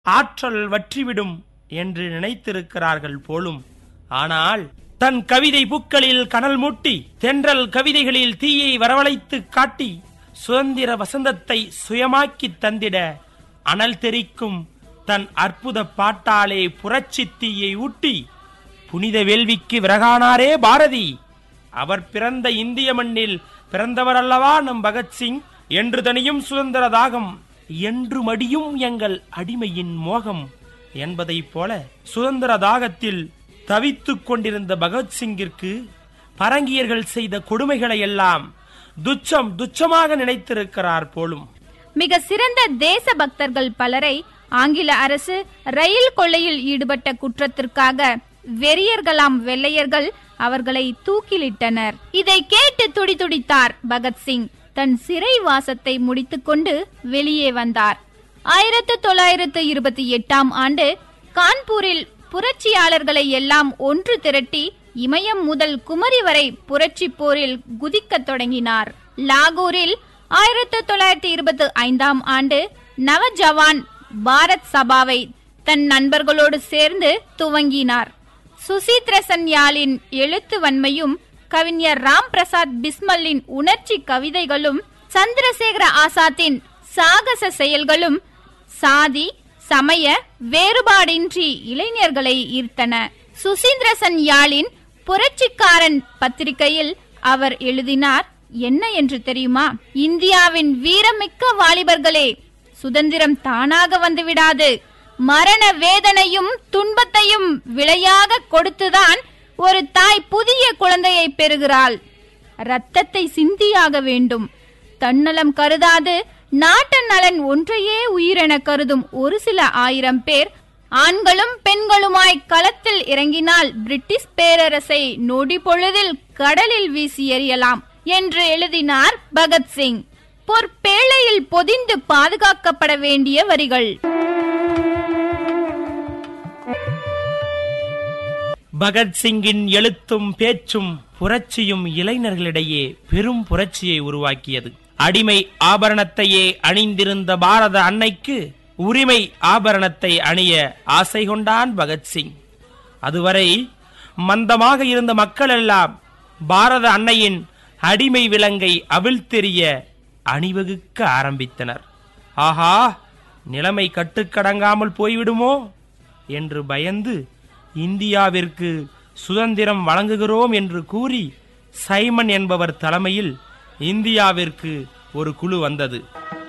ஆற்றல் வற்றிவிடும் என்று நினைத்திருக்கிறார்கள் போலும் ஆனால் தன் கவிதை பூக்களில் கனல் மூட்டி தென்றல் கவிதைகளில் தீயை வரவழைத்து காட்டி சுதந்திர வசந்தத்தை சுயமாக்கித் தந்திட அனல் தெரிக்கும் தன் அற்புத பாட்டாலே புரட்சித் தீயை ஊட்டி புனித வேள்விக்கு விறகானாரே பாரதி அவர் பிறந்த இந்திய மண்ணில் பிறந்தவர் அல்லவா நம் பகத்சிங் என்று தனியும் சுதந்திர தாகம் என்று மடியும் எங்கள் அடிமையின் மோகம் என்பதைப் போல சுதந்திர தாகத்தில் தவித்துக் கொண்டிருந்த பகத்சிங்கிற்கு பரங்கியர்கள் செய்த கொடுமைகளை எல்லாம் துச்சம் துச்சமாக நினைத்திருக்கிறார் போலும் மிக சிறந்த தேச பக்தர்கள் பலரை ஆங்கில அரசு ரயில் கொள்ளையில் ஈடுபட்ட குற்றத்திற்காக வெறியர்களாம் வெள்ளையர்கள் அவர்களை தூக்கிலிட்டனர் இதை கேட்டு துடிதுடித்தார் பகத்சிங் தன் சிறை வாசத்தை முடித்துக்கொண்டு வெளியே வந்தார் ஆயிரத்து தொள்ளாயிரத்து இருபத்தி எட்டாம் ஆண்டு கான்பூரில் புரட்சியாளர்களை எல்லாம் ஒன்று திரட்டி இமயம் முதல் குமரி வரை புரட்சி போரில் குதிக்கத் தொடங்கினார் லாகூரில் ஆயிரத்து தொள்ளாயிரத்தி இருபத்தி ஐந்தாம் ஆண்டு நவஜவான் பாரத் சபாவை தன் நண்பர்களோடு சேர்ந்து துவங்கினார் சுசீத்ரசன் யாழின் எழுத்து வன்மையும் கவிஞர் ராம் பிரசாத் பிஸ்மலின் உணர்ச்சி கவிதைகளும் சந்திரசேகர ஆசாத்தின் சாகச செயல்களும் சாதி சமய வேறுபாடின்றி இளைஞர்களை ஈர்த்தன சுசீந்திரசன் யாழின் புரட்சிக்காரன் பத்திரிகையில் அவர் எழுதினார் என்ன என்று தெரியுமா இந்தியாவின் வீரமிக்க வாலிபர்களே சுதந்திரம் தானாக வந்துவிடாது மரண வேதனையும் துன்பத்தையும் விலையாக கொடுத்துதான் ஒரு தாய் புதிய குழந்தையை பெறுகிறாள் ரத்தத்தை சிந்தியாக வேண்டும் தன்னலம் கருதாது நாட்டு நலன் ஒன்றையே உயிரென கருதும் ஒரு சில ஆயிரம் பேர் ஆண்களும் பெண்களுமாய் களத்தில் இறங்கினால் பிரிட்டிஷ் பேரரசை நொடி பொழுதில் கடலில் வீசி எறியலாம் என்று எழுதினார் பகத்சிங் பொற்பேழையில் பொதிந்து பாதுகாக்கப்பட வேண்டிய வரிகள் பகத்சிங்கின் எழுத்தும் பேச்சும் புரட்சியும் இளைஞர்களிடையே பெரும் புரட்சியை உருவாக்கியது அடிமை ஆபரணத்தையே அணிந்திருந்த பாரத அன்னைக்கு உரிமை ஆபரணத்தை அணிய ஆசை கொண்டான் பகத்சிங் அதுவரை மந்தமாக இருந்த மக்கள் எல்லாம் பாரத அன்னையின் அடிமை விலங்கை அவிழ்த்தெறிய அணிவகுக்க ஆரம்பித்தனர் ஆஹா நிலைமை கட்டுக்கடங்காமல் போய்விடுமோ என்று பயந்து இந்தியாவிற்கு சுதந்திரம் வழங்குகிறோம் என்று கூறி சைமன் என்பவர் தலைமையில் இந்தியாவிற்கு ஒரு குழு வந்தது